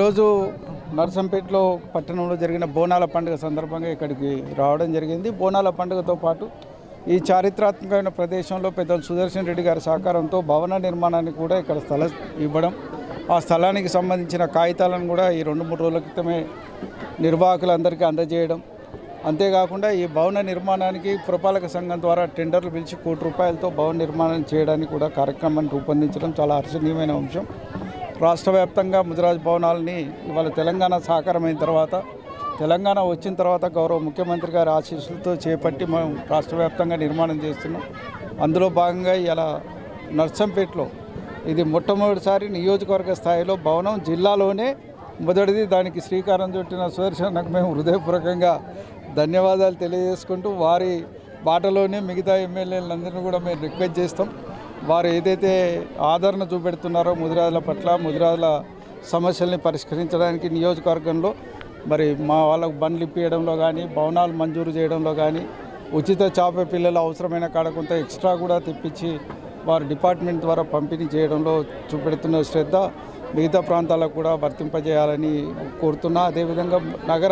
ఈరోజు నర్సంపేటలో పట్టణంలో జరిగిన బోనాల పండుగ సందర్భంగా ఇక్కడికి రావడం జరిగింది బోనాల పండుగతో పాటు ఈ చారిత్రాత్మకమైన ప్రదేశంలో పెద్దలు సుదర్శన్ రెడ్డి గారి సహకారంతో భవన నిర్మాణానికి కూడా ఇక్కడ స్థలం ఇవ్వడం ఆ స్థలానికి సంబంధించిన కాగితాలను కూడా ఈ రెండు మూడు రోజుల క్రితమే నిర్వాహకులందరికీ అందజేయడం అంతేకాకుండా ఈ భవన నిర్మాణానికి పురపాలక సంఘం ద్వారా టెండర్లు పిలిచి కోటి రూపాయలతో భవన నిర్మాణం చేయడానికి కూడా కార్యక్రమాన్ని రూపొందించడం చాలా హర్షణీయమైన అంశం రాష్ట్ర వ్యాప్తంగా ముదిరాజ్ భవనాలని ఇవాళ తెలంగాణ సహకారమైన తర్వాత తెలంగాణ వచ్చిన తర్వాత గౌరవ ముఖ్యమంత్రి గారి ఆశీస్సులతో చేపట్టి మనం రాష్ట్ర వ్యాప్తంగా నిర్మాణం చేస్తున్నాం అందులో భాగంగా ఇలా నర్సంపేటలో ఇది మొట్టమొదటిసారి నియోజకవర్గ స్థాయిలో భవనం జిల్లాలోనే మొదటిది దానికి శ్రీకారం చుట్టిన సుదర్శనకు మేము హృదయపూర్వకంగా ధన్యవాదాలు తెలియజేసుకుంటూ వారి బాటలోనే మిగతా ఎమ్మెల్యేలందరినీ కూడా మేము రిక్వెస్ట్ చేస్తాం వారు ఏదైతే ఆదరణ చూపెడుతున్నారో ముదిరాజుల పట్ల ముదిరాజుల సమస్యల్ని పరిష్కరించడానికి నియోజకవర్గంలో మరి మా వాళ్ళకు బండ్లు ఇప్పించడంలో కానీ భవనాలు మంజూరు చేయడంలో కానీ ఉచిత చేప పిల్లలు అవసరమైన కాడ కొంత ఎక్స్ట్రా కూడా తెప్పించి వారు డిపార్ట్మెంట్ ద్వారా పంపిణీ చేయడంలో చూపెడుతున్న శ్రద్ధ మిగతా ప్రాంతాలకు కూడా వర్తింపజేయాలని కోరుతున్నా అదేవిధంగా నగర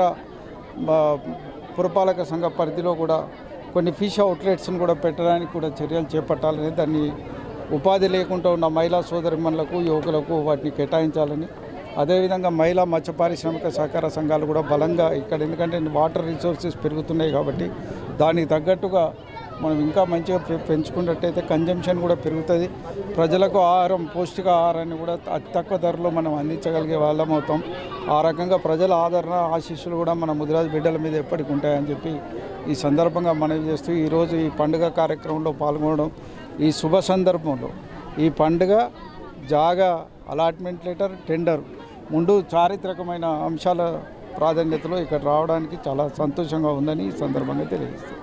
ఆ, పురపాలక సంఘ పరిధిలో కూడా కొన్ని ఫిష్ అవుట్లెట్స్ని కూడా పెట్టడానికి కూడా చర్యలు చేపట్టాలని దాన్ని ఉపాధి లేకుండా ఉన్న మహిళా సోదరిమణులకు యువకులకు వాటిని కేటాయించాలని అదేవిధంగా మహిళా మత్స్య పారిశ్రామిక సహకార సంఘాలు కూడా బలంగా ఇక్కడ ఎందుకంటే వాటర్ రిసోర్సెస్ పెరుగుతున్నాయి కాబట్టి దానికి తగ్గట్టుగా మనం ఇంకా మంచిగా పె- పెంచుకున్నట్టయితే కన్జంప్షన్ కూడా పెరుగుతుంది ప్రజలకు ఆహారం పౌష్టిక ఆహారాన్ని కూడా అతి తక్కువ ధరలో మనం అందించగలిగే వాళ్ళం అవుతాం ఆ రకంగా ప్రజల ఆదరణ ఆశీస్సులు కూడా మన ముదిరాజు బిడ్డల మీద ఎప్పటికి ఉంటాయని చెప్పి ఈ సందర్భంగా మనవి చేస్తూ ఈరోజు ఈ పండుగ కార్యక్రమంలో పాల్గొనడం ఈ శుభ సందర్భంలో ఈ పండుగ జాగా అలాట్మెంట్ లెటర్ టెండర్ ముందు చారిత్రకమైన అంశాల ప్రాధాన్యతలో ఇక్కడ రావడానికి చాలా సంతోషంగా ఉందని ఈ సందర్భంగా తెలియజేస్తాను